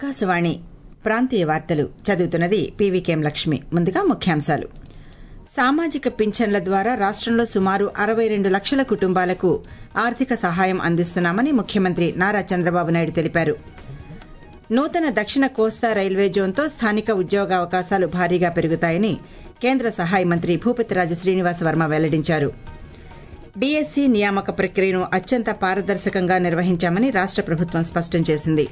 ఆకాశవాణి ప్రాంతీయ వార్తలు చదువుతున్నది పీవీకేం లక్ష్మి ముందుగా ముఖ్యాంశాలు సామాజిక పింఛన్ల ద్వారా రాష్టంలో సుమారు అరవై రెండు లక్షల కుటుంబాలకు ఆర్థిక సహాయం అందిస్తున్నామని ముఖ్యమంత్రి నారా చంద్రబాబు నాయుడు తెలిపారు నూతన దక్షిణ కోస్తా రైల్వే జోన్తో స్థానిక ఉద్యోగావకాశాలు భారీగా పెరుగుతాయని కేంద్ర సహాయ మంత్రి భూపతిరాజు శ్రీనివాస వర్మ వెల్లడించారు డీఎస్సీ నియామక ప్రక్రియను అత్యంత పారదర్శకంగా నిర్వహించామని రాష్ట ప్రభుత్వం స్పష్టం చేసింది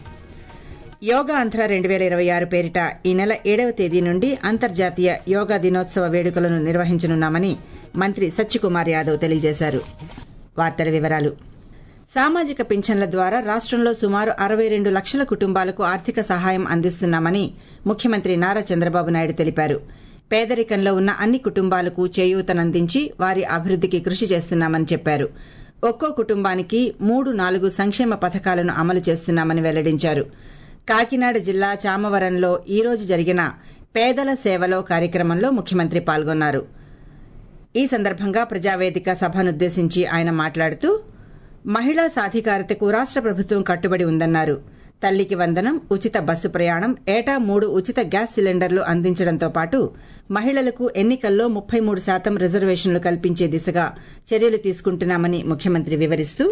యోగా ఆంధ్ర రెండు వేల ఇరవై ఆరు పేరిట ఈ నెల ఏడవ తేదీ నుండి అంతర్జాతీయ యోగా దినోత్సవ వేడుకలను నిర్వహించనున్నామని మంత్రి సత్యకుమార్ యాదవ్ తెలియజేశారు వార్తల వివరాలు సామాజిక పింఛన్ల ద్వారా రాష్టంలో సుమారు అరవై రెండు లక్షల కుటుంబాలకు ఆర్థిక సహాయం అందిస్తున్నామని ముఖ్యమంత్రి నారా చంద్రబాబు నాయుడు తెలిపారు పేదరికంలో ఉన్న అన్ని కుటుంబాలకు చేయూతనందించి వారి అభివృద్దికి కృషి చేస్తున్నామని చెప్పారు ఒక్కో కుటుంబానికి మూడు నాలుగు సంక్షేమ పథకాలను అమలు చేస్తున్నామని వెల్లడించారు కాకినాడ జిల్లా చామవరంలో ఈ రోజు జరిగిన పేదల సేవలో కార్యక్రమంలో ముఖ్యమంత్రి పాల్గొన్నారు ఈ సందర్భంగా ప్రజావేదిక సభనుద్దేశించి ఆయన మాట్లాడుతూ మహిళా సాధికారతకు రాష్ట ప్రభుత్వం కట్టుబడి ఉందన్నారు తల్లికి వందనం ఉచిత బస్సు ప్రయాణం ఏటా మూడు ఉచిత గ్యాస్ సిలిండర్లు అందించడంతో పాటు మహిళలకు ఎన్నికల్లో ముప్పై మూడు శాతం రిజర్వేషన్లు కల్పించే దిశగా చర్యలు తీసుకుంటున్నామని ముఖ్యమంత్రి వివరిస్తూ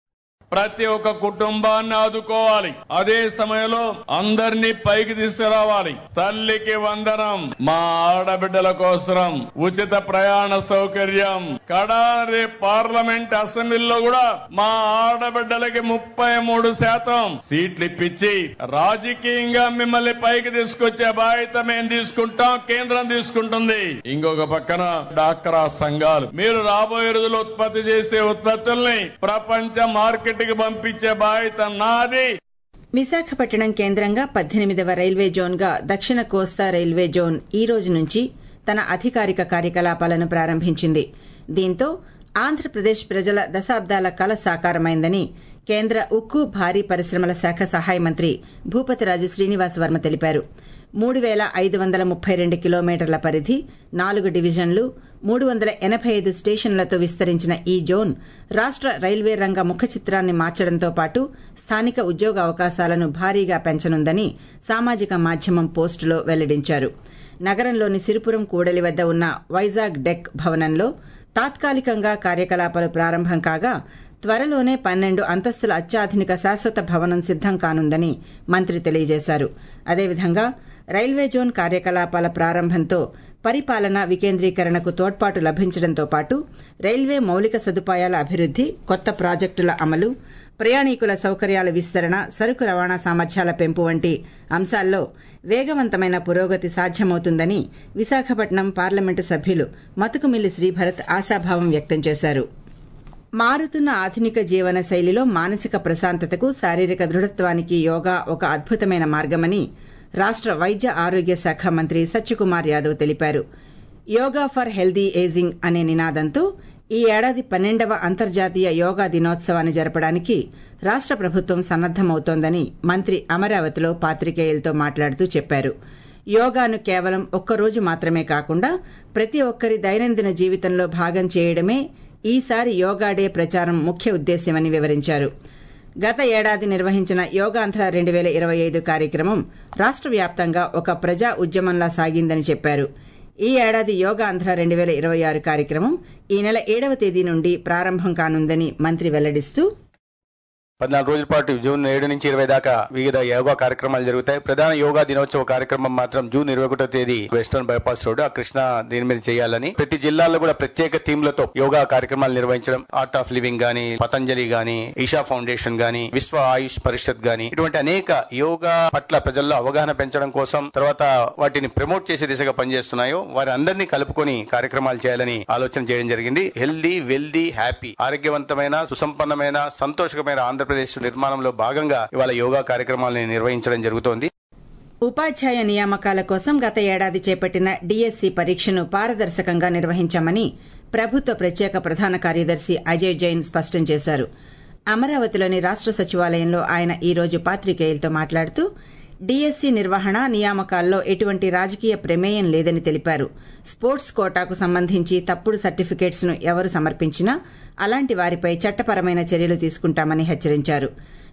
ప్రతి ఒక్క కుటుంబాన్ని ఆదుకోవాలి అదే సమయంలో అందరినీ పైకి తీసుకురావాలి తల్లికి వందనం మా ఆడబిడ్డల కోసం ఉచిత ప్రయాణ సౌకర్యం కడారి పార్లమెంట్ అసెంబ్లీలో కూడా మా ఆడబిడ్డలకి ముప్పై మూడు శాతం సీట్లు ఇప్పించి రాజకీయంగా మిమ్మల్ని పైకి తీసుకొచ్చే బాధ్యత మేము తీసుకుంటాం కేంద్రం తీసుకుంటుంది ఇంకొక పక్కన డాక్రా సంఘాలు మీరు రాబోయే రోజులు ఉత్పత్తి చేసే ఉత్పత్తుల్ని ప్రపంచ మార్కెట్ కి పంపించే బాధ్యత నాది విశాఖపట్నం కేంద్రంగా పద్దెనిమిదవ రైల్వే జోన్గా దక్షిణ కోస్తా రైల్వే జోన్ ఈ రోజు నుంచి తన అధికారిక కార్యకలాపాలను ప్రారంభించింది దీంతో ఆంధ్రప్రదేశ్ ప్రజల దశాబ్దాల కల సాకారమైందని కేంద్ర ఉక్కు భారీ పరిశ్రమల శాఖ సహాయ మంత్రి భూపతిరాజు శ్రీనివాస్ వర్మ తెలిపారు మూడు వేల ఐదు వందల ముప్పై రెండు కిలోమీటర్ల పరిధి నాలుగు డివిజన్లు మూడు వందల ఎనభై ఐదు స్టేషన్లతో విస్తరించిన ఈ జోన్ రాష్ట రైల్వే రంగ ముఖ చిత్రాన్ని మార్చడంతో పాటు స్థానిక ఉద్యోగ అవకాశాలను భారీగా పెంచనుందని సామాజిక మాధ్యమం పోస్టులో వెల్లడించారు నగరంలోని సిరిపురం కూడలి వద్ద ఉన్న వైజాగ్ డెక్ భవనంలో తాత్కాలికంగా కార్యకలాపాలు ప్రారంభం కాగా త్వరలోనే పన్నెండు అంతస్తుల అత్యాధునిక శాశ్వత భవనం సిద్దం కానుందని మంత్రి తెలియజేశారు అదేవిధంగా రైల్వే జోన్ కార్యకలాపాల ప్రారంభంతో పరిపాలన వికేంద్రీకరణకు తోడ్పాటు లభించడంతో పాటు రైల్వే మౌలిక సదుపాయాల అభివృద్ది కొత్త ప్రాజెక్టుల అమలు ప్రయాణికుల సౌకర్యాల విస్తరణ సరుకు రవాణా సామర్థ్యాల పెంపు వంటి అంశాల్లో వేగవంతమైన పురోగతి సాధ్యమవుతుందని విశాఖపట్నం పార్లమెంటు సభ్యులు మతుకుమిల్లి శ్రీభరత్ ఆశాభావం వ్యక్తం చేశారు మారుతున్న ఆధునిక జీవన శైలిలో మానసిక ప్రశాంతతకు శారీరక దృఢత్వానికి యోగా ఒక అద్భుతమైన మార్గమని రాష్ట వైద్య ఆరోగ్య శాఖ మంత్రి సత్యకుమార్ యాదవ్ తెలిపారు యోగా ఫర్ హెల్దీ ఏజింగ్ అనే నినాదంతో ఈ ఏడాది పన్నెండవ అంతర్జాతీయ యోగా దినోత్సవాన్ని జరపడానికి రాష్ట ప్రభుత్వం సన్నద్దమవుతోందని మంత్రి అమరావతిలో పాత్రికేయులతో మాట్లాడుతూ చెప్పారు యోగాను కేవలం ఒక్కరోజు మాత్రమే కాకుండా ప్రతి ఒక్కరి దైనందిన జీవితంలో భాగం చేయడమే ఈసారి యోగా డే ప్రచారం ముఖ్య ఉద్దేశ్యమని వివరించారు గత ఏడాది నిర్వహించిన యోగాంధ్ర రెండు వేల ఇరవై ఐదు కార్యక్రమం రాష్ట వ్యాప్తంగా ఒక ప్రజా ఉద్యమంలా సాగిందని చెప్పారు ఈ ఏడాది యోగాంధ్ర రెండు వేల ఇరవై ఆరు కార్యక్రమం ఈ నెల ఏడవ తేదీ నుండి ప్రారంభం కానుందని మంత్రి వెల్లడిస్తూ పద్నాలుగు రోజుల పాటు జూన్ ఏడు నుంచి ఇరవై దాకా వివిధ యోగా కార్యక్రమాలు జరుగుతాయి ప్రధాన యోగా దినోత్సవ కార్యక్రమం మాత్రం జూన్ ఇరవై ఒకటో తేదీ వెస్టర్న్ బైపాస్ రోడ్ ఆ కృష్ణ దీని మీద చేయాలని ప్రతి జిల్లాలో కూడా ప్రత్యేక థీమ్లతో యోగా కార్యక్రమాలు నిర్వహించడం ఆర్ట్ ఆఫ్ లివింగ్ గానీ పతంజలి గాని ఈషా ఫౌండేషన్ గాని విశ్వ ఆయుష్ పరిషత్ గాని ఇటువంటి అనేక యోగా పట్ల ప్రజల్లో అవగాహన పెంచడం కోసం తర్వాత వాటిని ప్రమోట్ చేసే దిశగా పనిచేస్తున్నాయో వారి అందరినీ కలుపుకొని కార్యక్రమాలు చేయాలని ఆలోచన చేయడం జరిగింది హెల్దీ వెల్దీ హ్యాపీ ఆరోగ్యవంతమైన సుసంపన్నమైన సంతోషకమైన ఆంధ్ర ఆంధ్రప్రదేశ్ నిర్మాణంలో భాగంగా ఇవాళ యోగా కార్యక్రమాలను నిర్వహించడం జరుగుతోంది ఉపాధ్యాయ నియామకాల కోసం గత ఏడాది చేపట్టిన డీఎస్సీ పరీక్షను పారదర్శకంగా నిర్వహించామని ప్రభుత్వ ప్రత్యేక ప్రధాన కార్యదర్శి అజయ్ జైన్ స్పష్టం చేశారు అమరావతిలోని రాష్ట సచివాలయంలో ఆయన ఈ రోజు పాత్రికేయులతో మాట్లాడుతూ డీఎస్సీ నిర్వహణ నియామకాల్లో ఎటువంటి రాజకీయ ప్రమేయం లేదని తెలిపారు స్పోర్ట్స్ కోటాకు సంబంధించి తప్పుడు సర్టిఫికేట్స్ ను ఎవరు సమర్పించినా అలాంటి వారిపై చట్టపరమైన చర్యలు తీసుకుంటామని హెచ్చరించారు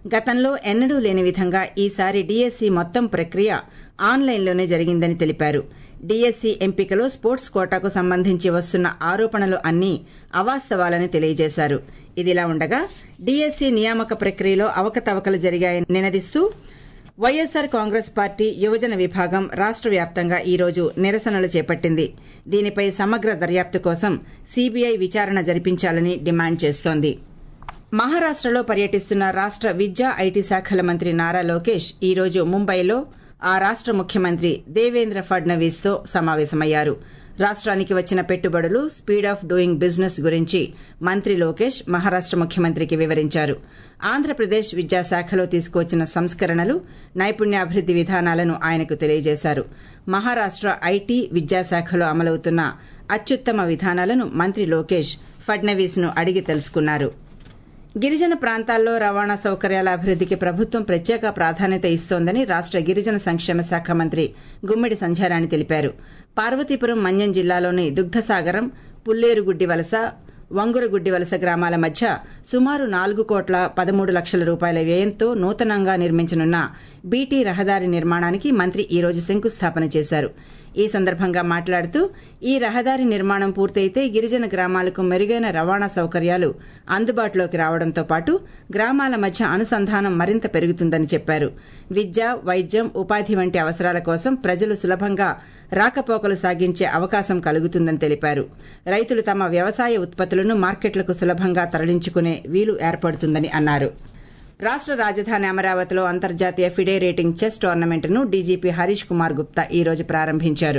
గతంలో ఎన్నడూ లేని విధంగా ఈసారి డీఎస్సీ మొత్తం ప్రక్రియ ఆన్లైన్లోనే జరిగిందని తెలిపారు డీఎస్సీ ఎంపికలో స్పోర్ట్స్ కోటాకు సంబంధించి వస్తున్న ఆరోపణలు అన్నీ అవాస్తవాలని తెలియజేశారు ఇదిలా ఉండగా డీఎస్సీ నియామక ప్రక్రియలో అవకతవకలు జరిగాయని నినదిస్తూ వైఎస్సార్ కాంగ్రెస్ పార్టీ యువజన విభాగం రాష్ట్ర వ్యాప్తంగా ఈరోజు నిరసనలు చేపట్టింది దీనిపై సమగ్ర దర్యాప్తు కోసం సీబీఐ విచారణ జరిపించాలని డిమాండ్ చేస్తోంది మహారాష్టలో పర్యటిస్తున్న రాష్ట్ర విద్యా ఐటీ శాఖల మంత్రి నారా లోకేష్ ఈరోజు ముంబైలో ఆ రాష్ట్ర ముఖ్యమంత్రి దేవేంద్ర ఫడ్నవీస్తో సమావేశమయ్యారు రాష్ట్రానికి వచ్చిన పెట్టుబడులు స్పీడ్ ఆఫ్ డూయింగ్ బిజినెస్ గురించి మంత్రి లోకేష్ మహారాష్ట ముఖ్యమంత్రికి వివరించారు ఆంధ్రప్రదేశ్ విద్యాశాఖలో తీసుకువచ్చిన సంస్కరణలు నైపుణ్యాభివృద్ది విధానాలను ఆయనకు తెలియజేశారు మహారాష్ట ఐటీ విద్యాశాఖలో అమలవుతున్న అత్యుత్తమ విధానాలను మంత్రి లోకేష్ ఫడ్నవీస్ను అడిగి తెలుసుకున్నారు గిరిజన ప్రాంతాల్లో రవాణా సౌకర్యాల అభివృద్దికి ప్రభుత్వం ప్రత్యేక ప్రాధాన్యత ఇస్తోందని రాష్ట్ర గిరిజన సంక్షేమ శాఖ మంత్రి గుమ్మిడి సంధ్యారాణి తెలిపారు పార్వతీపురం మన్యం జిల్లాలోని దుగ్ధసాగరం పుల్లేరుగుడ్డి వలస వంగురగుడ్డి వలస గ్రామాల మధ్య సుమారు నాలుగు కోట్ల పదమూడు లక్షల రూపాయల వ్యయంతో నూతనంగా నిర్మించనున్న బీటీ రహదారి నిర్మాణానికి మంత్రి ఈ రోజు శంకుస్థాపన చేశారు ఈ సందర్భంగా మాట్లాడుతూ ఈ రహదారి నిర్మాణం పూర్తయితే గిరిజన గ్రామాలకు మెరుగైన రవాణా సౌకర్యాలు అందుబాటులోకి రావడంతో పాటు గ్రామాల మధ్య అనుసంధానం మరింత పెరుగుతుందని చెప్పారు విద్య వైద్యం ఉపాధి వంటి అవసరాల కోసం ప్రజలు సులభంగా రాకపోకలు సాగించే అవకాశం కలుగుతుందని తెలిపారు రైతులు తమ వ్యవసాయ ఉత్పత్తులను మార్కెట్లకు సులభంగా తరలించుకునే వీలు ఏర్పడుతుందని అన్నారు రాష్ట్ర రాజధాని అమరావతిలో అంతర్జాతీయ ఫిడే రేటింగ్ చెస్ టోర్నమెంట్ను డీజీపీ హరీష్ కుమార్ గుప్తా ఈ రోజు ప్రారంభించారు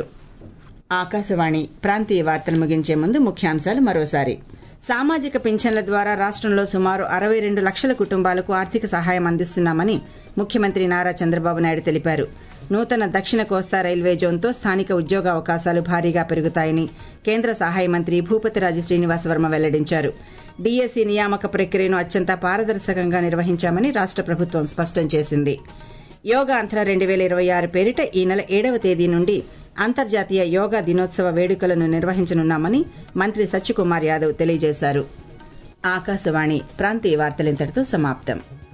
ఆకాశవాణి ప్రాంతీయ వార్తలు ముగించే ముందు ముఖ్యాంశాలు మరోసారి సామాజిక పింఛన్ల ద్వారా రాష్ట్రంలో సుమారు అరవై రెండు లక్షల కుటుంబాలకు ఆర్థిక సహాయం అందిస్తున్నామని ముఖ్యమంత్రి నారా చంద్రబాబు నాయుడు తెలిపారు నూతన దక్షిణ కోస్తా రైల్వే జోన్తో స్థానిక ఉద్యోగ అవకాశాలు భారీగా పెరుగుతాయని కేంద్ర సహాయ మంత్రి భూపతిరాజు శ్రీనివాసవర్మ వెల్లడించారు డీఎస్సీ నియామక ప్రక్రియను అత్యంత పారదర్శకంగా నిర్వహించామని రాష్ట్ర ప్రభుత్వం స్పష్టం చేసింది యోగా అంతర రెండు వేల ఇరవై ఆరు పేరిట ఈ నెల ఏడవ తేదీ నుండి అంతర్జాతీయ యోగా దినోత్సవ వేడుకలను నిర్వహించనున్నామని మంత్రి సత్యకుమార్ యాదవ్ తెలియజేశారు ఆకాశవాణి ప్రాంతీయ వార్తలింతటితో సమాప్తం